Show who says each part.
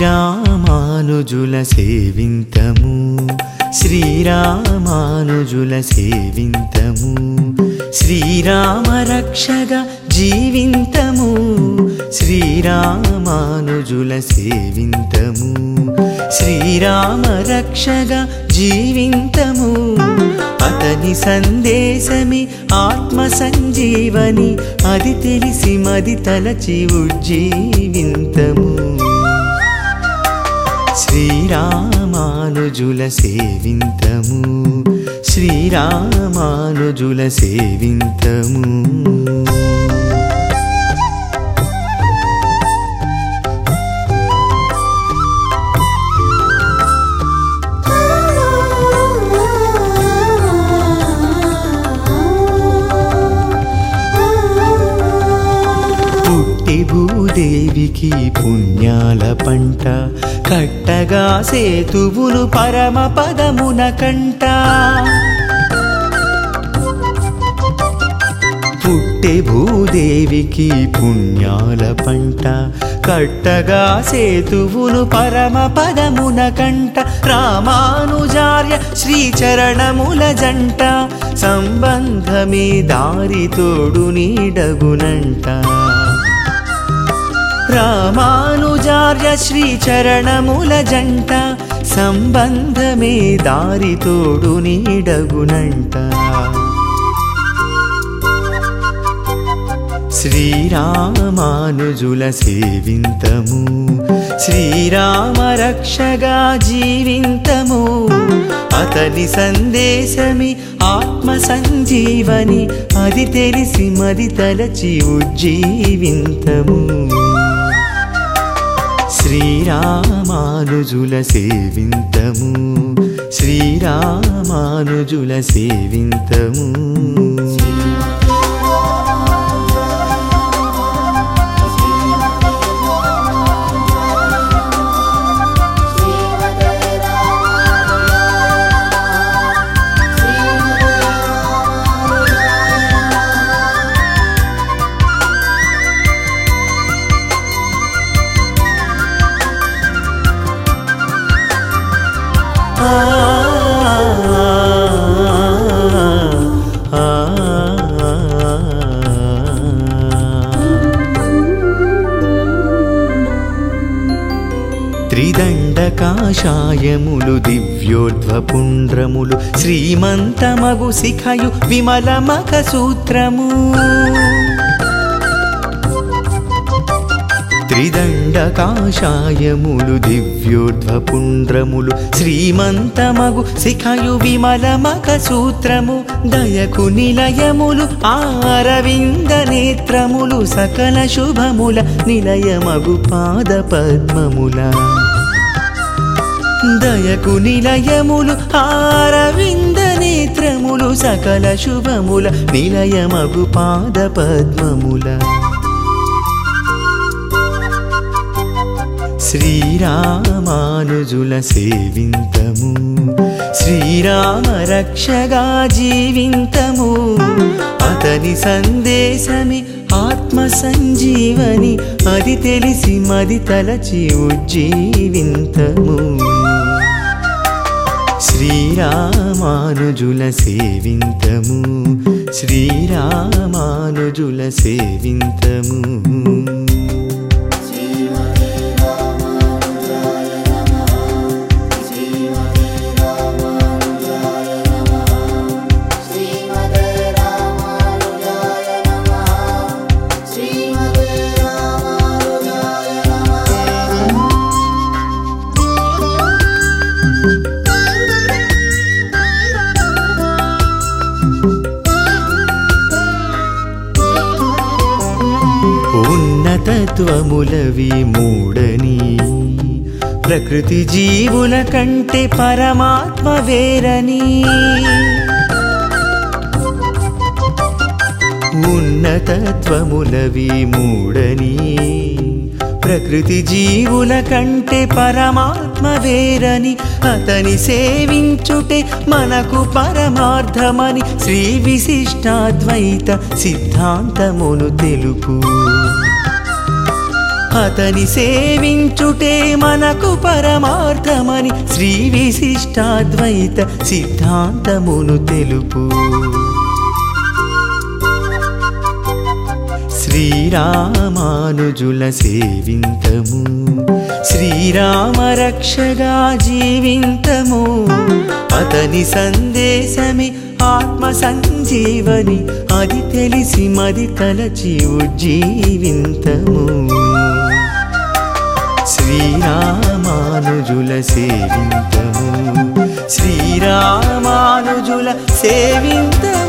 Speaker 1: శ్రీరామానుజుల సేవింతము శ్రీరామానుజుల సేవింతము శ్రీరామ రక్షగా జీవింతము శ్రీరామానుజుల సేవింతము శ్రీరామ రక్షగా జీవింతము అతని సందేశమి ఆత్మ సంజీవని అది తెలిసి మది తలచి ఉజ్జీవింతము శ్రీరామానుజుల సేవింతము శ్రీరామానుజుల సేవింతము పుట్టి భూదేవికి పుణ్యాల పంట కట్టగా సేతువులు పరమ పదమున కంట పుట్టె భూదేవికి పుణ్యాల పంట కట్టగా సేతువులు పరమ పదమున కంట రామానుజార్య శ్రీచరణముల జంట సంబంధమే దారి తోడు నీడగునంట రామానుజార్య శ్రీచరణముల జంట సంబంధమే దారి తోడు నీడగునంట శ్రీరామానుజుల సేవింతము శ్రీరామ రక్షగా జీవింతము అతని సందేశమి ఆత్మ సంజీవని అది తెలిసి మది తలచి ఉజ్జీవింతము శ్రీరామానుజుల సేవింతము శ్రీరామానుజుల సేవింతము త్రిదండ కాషాయములు దివ్యోర్ధ్వపుండ్రములు శ్రీమంతమగు శిఖయు విమలమక సూత్రము త్రిదండ కాషాయములు దివ్యోర్ధ్వపుండ్రములు శ్రీమంతమగు శిఖయు విమలమక సూత్రము దయకు నిలయములు ఆరవింద నేత్రములు సకల శుభముల నిలయమగు పాద పద్మముల దయకు నిలయములు ఆరవింద నేత్రములు సకల శుభముల నిలయమగు పాద పద్మముల శ్రీరామానుజుల సేవింతము శ్రీరామ రక్షగా జీవింతము అతని సందేశమి ఆత్మ సంజీవని అది తెలిసి మది తలచి ఉజ్జీవింతము శ్రీరామానుజుల సేవింతము శ్రీరామానుజుల సేవింతము
Speaker 2: శ్రీమతే రామానుజాయ నమః శ్రీమతే రామానుజాయ నమః
Speaker 1: ఉన్నతత్వములవి మూడని ప్రకృతి జీవుల కంటే పరమాత్మ వేరని ఉన్నతత్వములవి మూడని ప్రకృతి జీవుల కంటే పరమాత్మ వేరని అతని సేవించుటే మనకు పరమార్థమని శ్రీ విశిష్టాద్వైత సిద్ధాంతమును తెలుపు అతని సేవించుటే మనకు పరమార్థమని శ్రీ విశిష్టాద్వైత సిద్ధాంతమును తెలుపు శ్రీరామానుజుల సేవింతము శ్రీరామ రక్షగా జీవింతము అతని సందేశమే ఆత్మ సంజీవని అది తెలిసి మది తలచి ఉజ్జీవింతము శ్రీరామానుజుల సేవింతము శ్రీరామానుజుల సేవింతము